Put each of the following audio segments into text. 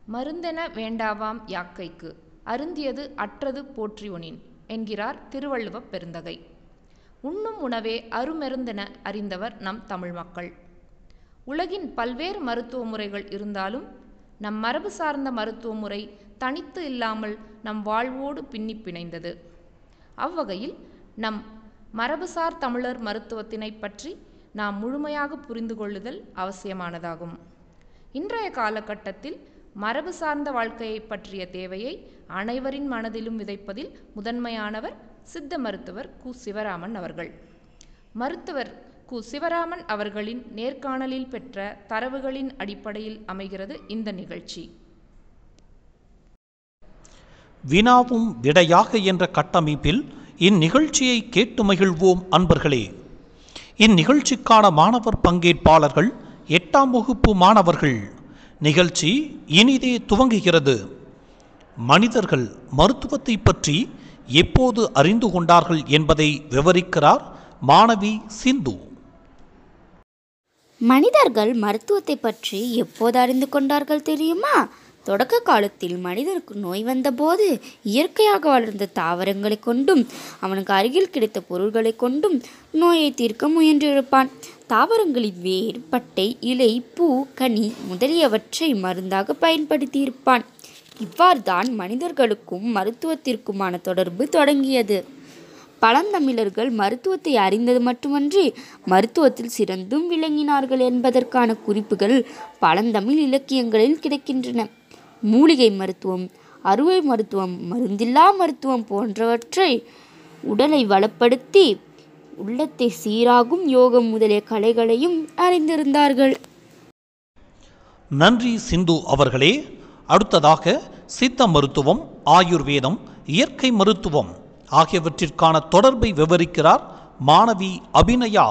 மருந்தென வேண்டாவாம் யாக்கைக்கு அருந்தியது அற்றது போற்றியுனின் என்கிறார் திருவள்ளுவப் பெருந்தகை உண்ணும் உணவே அருமெருந்தென அறிந்தவர் நம் தமிழ் மக்கள் உலகின் பல்வேறு மருத்துவ முறைகள் இருந்தாலும் நம் மரபு சார்ந்த மருத்துவ முறை தனித்து இல்லாமல் நம் வாழ்வோடு பின்னி பிணைந்தது அவ்வகையில் நம் மரபுசார் தமிழர் மருத்துவத்தினை பற்றி நாம் முழுமையாக புரிந்து கொள்ளுதல் அவசியமானதாகும் இன்றைய காலகட்டத்தில் மரபு சார்ந்த வாழ்க்கையை பற்றிய தேவையை அனைவரின் மனதிலும் விதைப்பதில் முதன்மையானவர் சித்த மருத்துவர் கு சிவராமன் அவர்கள் மருத்துவர் கு சிவராமன் அவர்களின் நேர்காணலில் பெற்ற தரவுகளின் அடிப்படையில் அமைகிறது இந்த நிகழ்ச்சி வினாவும் விடையாக என்ற கட்டமைப்பில் இந்நிகழ்ச்சியை கேட்டு மகிழ்வோம் அன்பர்களே இந்நிகழ்ச்சிக்கான மாணவர் பங்கேற்பாளர்கள் எட்டாம் வகுப்பு மாணவர்கள் நிகழ்ச்சி இனிதே துவங்குகிறது மனிதர்கள் மருத்துவத்தை பற்றி எப்போது அறிந்து கொண்டார்கள் என்பதை விவரிக்கிறார் மாணவி சிந்து மனிதர்கள் மருத்துவத்தை பற்றி எப்போது அறிந்து கொண்டார்கள் தெரியுமா தொடக்க காலத்தில் மனிதருக்கு நோய் வந்தபோது இயற்கையாக வளர்ந்த தாவரங்களை கொண்டும் அவனுக்கு அருகில் கிடைத்த பொருள்களை கொண்டும் நோயை தீர்க்க முயன்றிருப்பான் தாவரங்களின் வேர் பட்டை இலை பூ கனி முதலியவற்றை மருந்தாக பயன்படுத்தியிருப்பான் இவ்வாறுதான் மனிதர்களுக்கும் மருத்துவத்திற்குமான தொடர்பு தொடங்கியது பழந்தமிழர்கள் மருத்துவத்தை அறிந்தது மட்டுமன்றி மருத்துவத்தில் சிறந்தும் விளங்கினார்கள் என்பதற்கான குறிப்புகள் பழந்தமிழ் இலக்கியங்களில் கிடைக்கின்றன மூலிகை மருத்துவம் அறுவை மருத்துவம் மருந்தில்லா மருத்துவம் போன்றவற்றை உடலை வளப்படுத்தி உள்ளத்தை சீராகும் யோகம் முதலிய கலைகளையும் அறிந்திருந்தார்கள் நன்றி சிந்து அவர்களே அடுத்ததாக சித்த மருத்துவம் ஆயுர்வேதம் இயற்கை மருத்துவம் ஆகியவற்றிற்கான தொடர்பை விவரிக்கிறார் மாணவி அபிநயா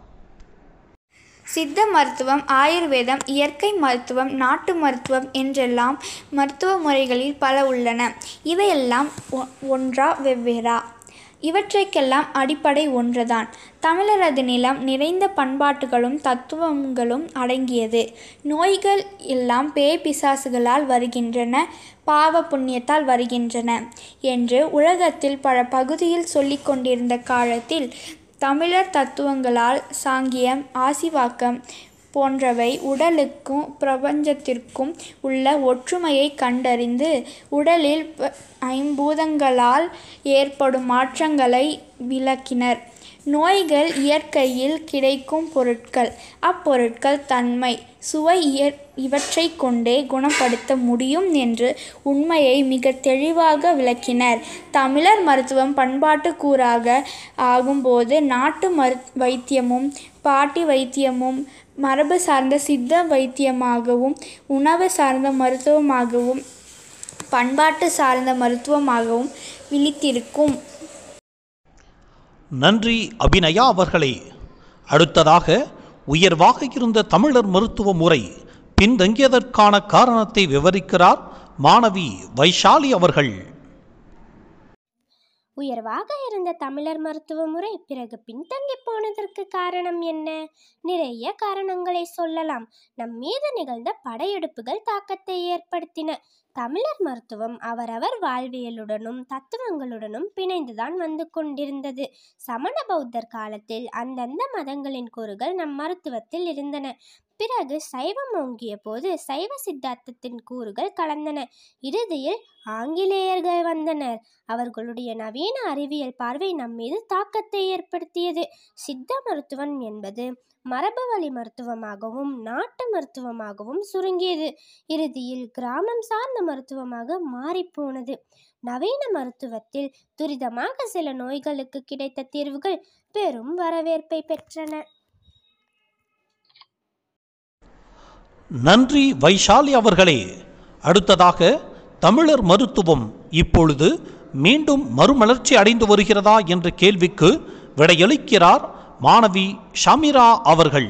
சித்த மருத்துவம் ஆயுர்வேதம் இயற்கை மருத்துவம் நாட்டு மருத்துவம் என்றெல்லாம் மருத்துவ முறைகளில் பல உள்ளன இவையெல்லாம் ஒ- ஒன்றா வெவ்வேறா இவற்றைக்கெல்லாம் அடிப்படை ஒன்றுதான் தமிழரது நிலம் நிறைந்த பண்பாட்டுகளும் தத்துவங்களும் அடங்கியது நோய்கள் எல்லாம் பேய் பிசாசுகளால் வருகின்றன பாவ புண்ணியத்தால் வருகின்றன என்று உலகத்தில் பல பகுதியில் சொல்லிக் கொண்டிருந்த காலத்தில் தமிழர் தத்துவங்களால் சாங்கியம் ஆசிவாக்கம் போன்றவை உடலுக்கும் பிரபஞ்சத்திற்கும் உள்ள ஒற்றுமையை கண்டறிந்து உடலில் ப- ஐம்பூதங்களால் ஏற்படும் மாற்றங்களை விளக்கினர் நோய்கள் இயற்கையில் கிடைக்கும் பொருட்கள் அப்பொருட்கள் தன்மை சுவை இயற் இவற்றை கொண்டே குணப்படுத்த முடியும் என்று உண்மையை மிக தெளிவாக விளக்கினர் தமிழர் மருத்துவம் பண்பாட்டு கூறாக ஆகும்போது நாட்டு மரு வைத்தியமும் பாட்டி வைத்தியமும் மரபு சார்ந்த சித்த வைத்தியமாகவும் உணவு சார்ந்த மருத்துவமாகவும் பண்பாட்டு சார்ந்த மருத்துவமாகவும் விழித்திருக்கும் நன்றி அபிநயா அவர்களே அடுத்ததாக உயர்வாக இருந்த தமிழர் மருத்துவ முறை பின்தங்கியதற்கான காரணத்தை விவரிக்கிறார் மாணவி வைஷாலி அவர்கள் உயர்வாக இருந்த தமிழர் மருத்துவ முறை பிறகு பின்தங்கி போனதற்கு காரணம் என்ன நிறைய காரணங்களை சொல்லலாம் நம் மீது நிகழ்ந்த படையெடுப்புகள் தாக்கத்தை ஏற்படுத்தின தமிழர் மருத்துவம் அவரவர் வாழ்வியலுடனும் தத்துவங்களுடனும் பிணைந்துதான் வந்து கொண்டிருந்தது சமண பௌத்தர் காலத்தில் அந்தந்த மதங்களின் கூறுகள் நம் மருத்துவத்தில் இருந்தன பிறகு சைவம் ஓங்கிய போது சைவ சித்தாந்தத்தின் கூறுகள் கலந்தன இறுதியில் ஆங்கிலேயர்கள் வந்தனர் அவர்களுடைய நவீன அறிவியல் பார்வை நம் மீது தாக்கத்தை ஏற்படுத்தியது சித்த மருத்துவம் என்பது மரபு வழி மருத்துவமாகவும் நாட்டு மருத்துவமாகவும் சுருங்கியது இறுதியில் கிராமம் சார்ந்த மருத்துவமாக மாறிப்போனது நவீன மருத்துவத்தில் துரிதமாக சில நோய்களுக்கு கிடைத்த தீர்வுகள் பெரும் வரவேற்பை பெற்றன நன்றி வைஷாலி அவர்களே அடுத்ததாக தமிழர் மருத்துவம் இப்பொழுது மீண்டும் மறுமலர்ச்சி அடைந்து வருகிறதா என்ற கேள்விக்கு விடையளிக்கிறார் மாணவி ஷமிரா அவர்கள்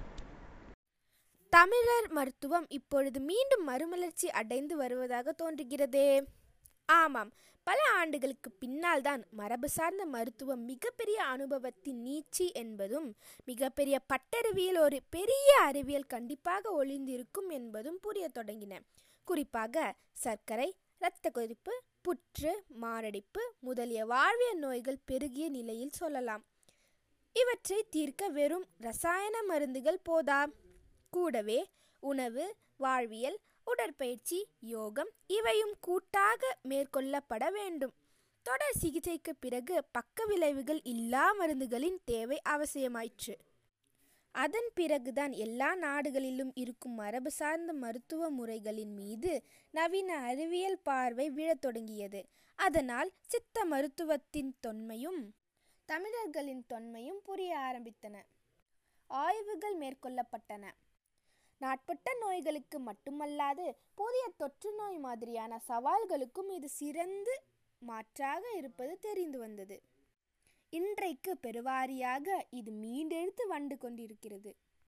தமிழர் மருத்துவம் இப்பொழுது மீண்டும் மறுமலர்ச்சி அடைந்து வருவதாக தோன்றுகிறதே ஆமாம் பல ஆண்டுகளுக்கு பின்னால் தான் மரபு சார்ந்த மருத்துவம் மிகப்பெரிய அனுபவத்தின் நீட்சி என்பதும் மிகப்பெரிய பட்டறிவியல் ஒரு பெரிய அறிவியல் கண்டிப்பாக ஒளிந்திருக்கும் என்பதும் புரிய தொடங்கின குறிப்பாக சர்க்கரை இரத்த கொதிப்பு புற்று மாரடைப்பு முதலிய வாழ்வியல் நோய்கள் பெருகிய நிலையில் சொல்லலாம் இவற்றை தீர்க்க வெறும் ரசாயன மருந்துகள் போதா கூடவே உணவு வாழ்வியல் உடற்பயிற்சி யோகம் இவையும் கூட்டாக மேற்கொள்ளப்பட வேண்டும் தொடர் சிகிச்சைக்கு பிறகு பக்க விளைவுகள் இல்லா மருந்துகளின் தேவை அவசியமாயிற்று அதன் பிறகுதான் எல்லா நாடுகளிலும் இருக்கும் மரபு சார்ந்த மருத்துவ முறைகளின் மீது நவீன அறிவியல் பார்வை விழத் தொடங்கியது அதனால் சித்த மருத்துவத்தின் தொன்மையும் தமிழர்களின் தொன்மையும் புரிய ஆரம்பித்தன ஆய்வுகள் மேற்கொள்ளப்பட்டன நாட்பட்ட நோய்களுக்கு மட்டுமல்லாது புதிய தொற்று நோய் மாதிரியான சவால்களுக்கும் இது சிறந்து மாற்றாக இருப்பது தெரிந்து வந்தது இன்றைக்கு பெருவாரியாக இது மீண்டெழுத்து வந்து கொண்டிருக்கிறது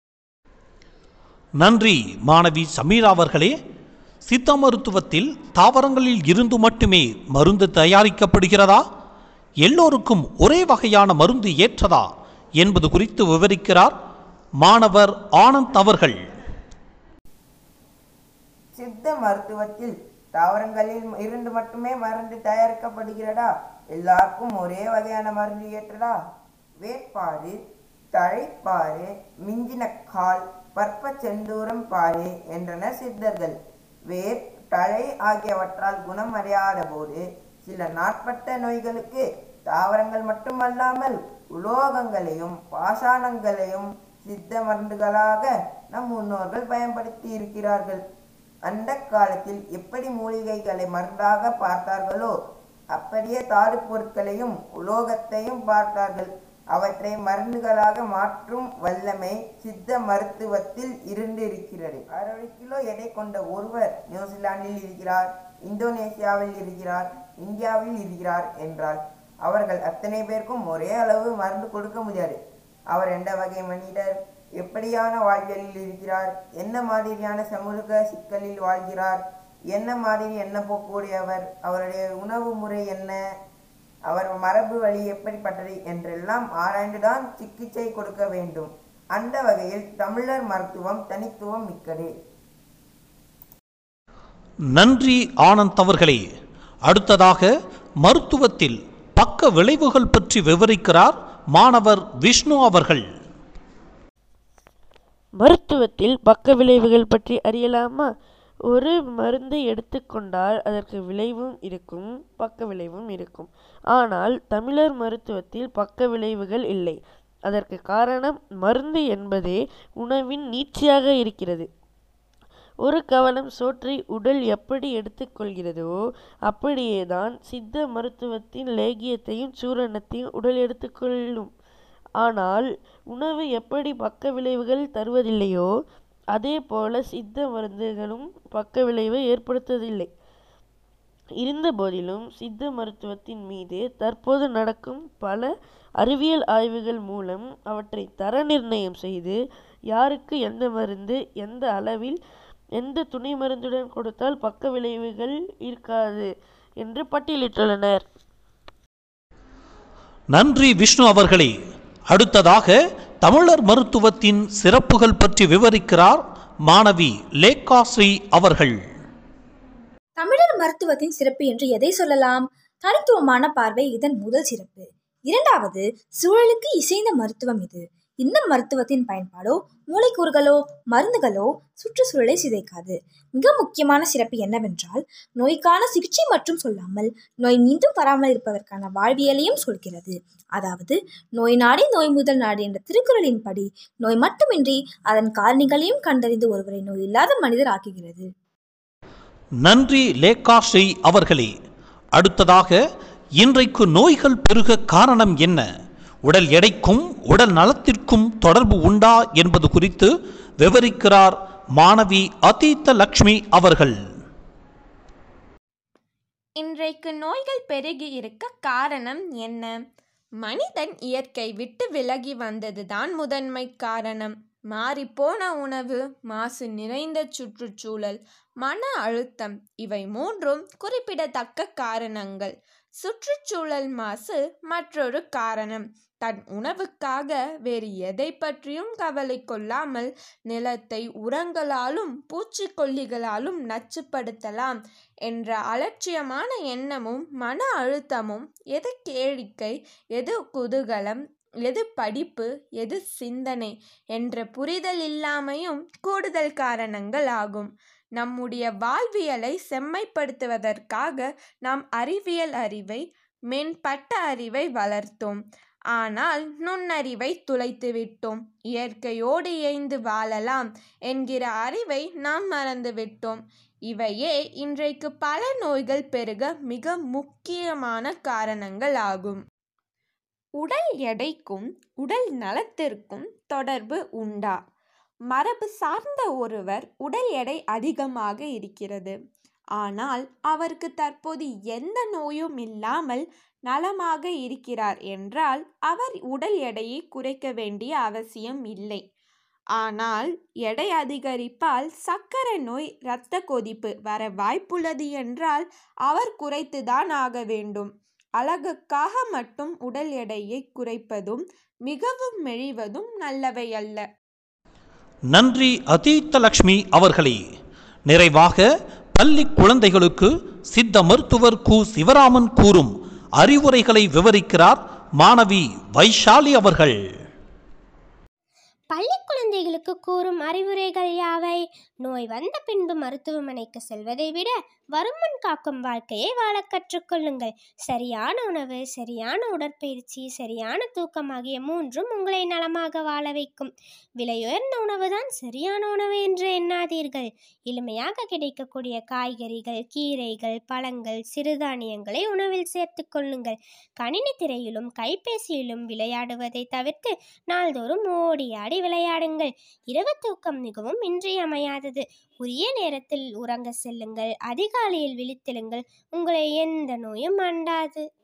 நன்றி மாணவி சமீரா அவர்களே சித்த மருத்துவத்தில் தாவரங்களில் இருந்து மட்டுமே மருந்து தயாரிக்கப்படுகிறதா எல்லோருக்கும் ஒரே வகையான மருந்து ஏற்றதா என்பது குறித்து விவரிக்கிறார் மாணவர் ஆனந்த் அவர்கள் சித்த மருத்துவத்தில் தாவரங்களில் இருந்து மட்டுமே மருந்து தயாரிக்கப்படுகிறதா எல்லாருக்கும் ஒரே வகையான மருந்து ஏற்றதா வேட்பாறு தழைப்பாறு மிஞ்சின கால் பற்ப செந்தூரம் பாரு என்றனர் சித்தர்கள் வேர் தழை ஆகியவற்றால் குணம் அடையாத போது சில நாட்பட்ட நோய்களுக்கு தாவரங்கள் மட்டுமல்லாமல் உலோகங்களையும் பாஷாணங்களையும் சித்த மருந்துகளாக நம் முன்னோர்கள் பயன்படுத்தி இருக்கிறார்கள் அந்த காலத்தில் எப்படி மூலிகைகளை மருந்தாக பார்த்தார்களோ அப்படியே தாது பொருட்களையும் உலோகத்தையும் பார்த்தார்கள் அவற்றை மருந்துகளாக மாற்றும் வல்லமை சித்த மருத்துவத்தில் இருந்திருக்கிறது அறுபது கிலோ எடை கொண்ட ஒருவர் நியூசிலாந்தில் இருக்கிறார் இந்தோனேசியாவில் இருக்கிறார் இந்தியாவில் இருக்கிறார் என்றால் அவர்கள் அத்தனை பேருக்கும் ஒரே அளவு மருந்து கொடுக்க முடியாது அவர் எந்த வகை மனிதர் எப்படியான வாழ்வியலில் இருக்கிறார் என்ன மாதிரியான சமூக சிக்கலில் வாழ்கிறார் என்ன மாதிரி என்ன போக்கூடியவர் அவருடைய உணவு முறை என்ன அவர் மரபு வழி எப்படிப்பட்டது என்றெல்லாம் ஆராய்ந்துதான் சிகிச்சை கொடுக்க வேண்டும் அந்த வகையில் தமிழர் மருத்துவம் தனித்துவம் மிக்கது நன்றி ஆனந்த் அவர்களே அடுத்ததாக மருத்துவத்தில் பக்க விளைவுகள் பற்றி விவரிக்கிறார் மாணவர் விஷ்ணு அவர்கள் மருத்துவத்தில் பக்க விளைவுகள் பற்றி அறியலாமா ஒரு மருந்தை எடுத்துக்கொண்டால் அதற்கு விளைவும் இருக்கும் பக்க விளைவும் இருக்கும் ஆனால் தமிழர் மருத்துவத்தில் பக்க விளைவுகள் இல்லை அதற்கு காரணம் மருந்து என்பதே உணவின் நீட்சியாக இருக்கிறது ஒரு கவலம் சோற்றை உடல் எப்படி எடுத்துக்கொள்கிறதோ அப்படியேதான் சித்த மருத்துவத்தின் லேகியத்தையும் சூரணத்தையும் உடல் எடுத்துக்கொள்ளும் ஆனால் உணவு எப்படி பக்க விளைவுகள் தருவதில்லையோ அதே போல சித்த மருந்துகளும் பக்க விளைவை ஏற்படுத்துவதில்லை இருந்த போதிலும் சித்த மருத்துவத்தின் மீது தற்போது நடக்கும் பல அறிவியல் ஆய்வுகள் மூலம் அவற்றை தர நிர்ணயம் செய்து யாருக்கு எந்த மருந்து எந்த அளவில் எந்த துணை மருந்துடன் கொடுத்தால் பக்க விளைவுகள் இருக்காது என்று பட்டியலிட்டுள்ளனர் நன்றி விஷ்ணு அவர்களே அடுத்ததாக தமிழர் மருத்துவத்தின் சிறப்புகள் பற்றி விவரிக்கிறார் மாணவி லேகாஸ்ரீ அவர்கள் தமிழர் மருத்துவத்தின் சிறப்பு என்று எதை சொல்லலாம் தனித்துவமான பார்வை இதன் முதல் சிறப்பு இரண்டாவது சூழலுக்கு இசைந்த மருத்துவம் இது இந்த மருத்துவத்தின் பயன்பாடோ மூளைக்கூறுகளோ மருந்துகளோ சுற்றுச்சூழலை சிதைக்காது மிக முக்கியமான சிறப்பு என்னவென்றால் நோய்க்கான சிகிச்சை மற்றும் சொல்லாமல் நோய் மீண்டும் வராமல் இருப்பதற்கான வாழ்வியலையும் சொல்கிறது அதாவது நோய் நாடி நோய் முதல் நாடு என்ற திருக்குறளின்படி நோய் மட்டுமின்றி அதன் காரணிகளையும் கண்டறிந்து ஒருவரை நோய் இல்லாத மனிதர் ஆக்குகிறது நன்றி லேகாஸ்ரீ அவர்களே அடுத்ததாக இன்றைக்கு நோய்கள் பெருக காரணம் என்ன உடல் எடைக்கும் உடல் நலத்திற்கும் தொடர்பு உண்டா என்பது குறித்து விவரிக்கிறார் மாணவி அதீத்த லக்ஷ்மி அவர்கள் இன்றைக்கு நோய்கள் பெருகி இருக்க காரணம் என்ன மனிதன் இயற்கை விட்டு விலகி வந்ததுதான் முதன்மை காரணம் மாறிப்போன உணவு மாசு நிறைந்த சுற்றுச்சூழல் மன அழுத்தம் இவை மூன்றும் குறிப்பிடத்தக்க காரணங்கள் சுற்றுச்சூழல் மாசு மற்றொரு காரணம் தன் உணவுக்காக வேறு எதை பற்றியும் கவலை கொள்ளாமல் நிலத்தை உரங்களாலும் பூச்சிக்கொல்லிகளாலும் நச்சுப்படுத்தலாம் என்ற அலட்சியமான எண்ணமும் மன அழுத்தமும் எது கேளிக்கை எது குதூகலம் எது படிப்பு எது சிந்தனை என்ற புரிதல் இல்லாமையும் கூடுதல் காரணங்கள் ஆகும் நம்முடைய வாழ்வியலை செம்மைப்படுத்துவதற்காக நாம் அறிவியல் அறிவை மேம்பட்ட அறிவை வளர்த்தோம் ஆனால் நுண்ணறிவை துளைத்து விட்டோம் இயற்கையோடு இயைந்து வாழலாம் என்கிற அறிவை நாம் மறந்துவிட்டோம் இவையே இன்றைக்கு பல நோய்கள் பெருக மிக முக்கியமான காரணங்கள் ஆகும் உடல் எடைக்கும் உடல் நலத்திற்கும் தொடர்பு உண்டா மரபு சார்ந்த ஒருவர் உடல் எடை அதிகமாக இருக்கிறது ஆனால் அவருக்கு தற்போது எந்த நோயும் இல்லாமல் நலமாக இருக்கிறார் என்றால் அவர் உடல் எடையை குறைக்க வேண்டிய அவசியம் இல்லை ஆனால் எடை அதிகரிப்பால் சர்க்கரை நோய் இரத்த கொதிப்பு வர வாய்ப்புள்ளது என்றால் அவர் குறைத்துதான் ஆக வேண்டும் அழகுக்காக மட்டும் உடல் எடையை குறைப்பதும் மிகவும் மெழிவதும் நல்லவை அல்ல நன்றி அதீத்தலக்ஷ்மி அவர்களே நிறைவாக பள்ளி குழந்தைகளுக்கு சித்த மருத்துவர் கு சிவராமன் கூறும் அறிவுரைகளை விவரிக்கிறார் மாணவி வைஷாலி அவர்கள் பள்ளி குழந்தைகளுக்கு கூறும் அறிவுரைகள் யாவை நோய் வந்த பின்பு மருத்துவமனைக்கு செல்வதை விட வருமுன் காக்கும் வாழ்க்கையை வாழ கற்றுக்கொள்ளுங்கள் சரியான உணவு சரியான உடற்பயிற்சி சரியான தூக்கம் ஆகிய மூன்றும் உங்களை நலமாக வாழ வைக்கும் விலையுயர்ந்த உணவுதான் சரியான உணவு என்று எண்ணாதீர்கள் எளிமையாக கிடைக்கக்கூடிய காய்கறிகள் கீரைகள் பழங்கள் சிறுதானியங்களை உணவில் சேர்த்துக் கொள்ளுங்கள் கணினி திரையிலும் கைபேசியிலும் விளையாடுவதை தவிர்த்து நாள்தோறும் ஓடி ஆடி விளையாடுங்கள் இரவு தூக்கம் மிகவும் இன்றியமையாதது உரிய நேரத்தில் உறங்க செல்லுங்கள் அதிகாலையில் விழித்தெழுங்கள் உங்களை எந்த நோயும் அண்டாது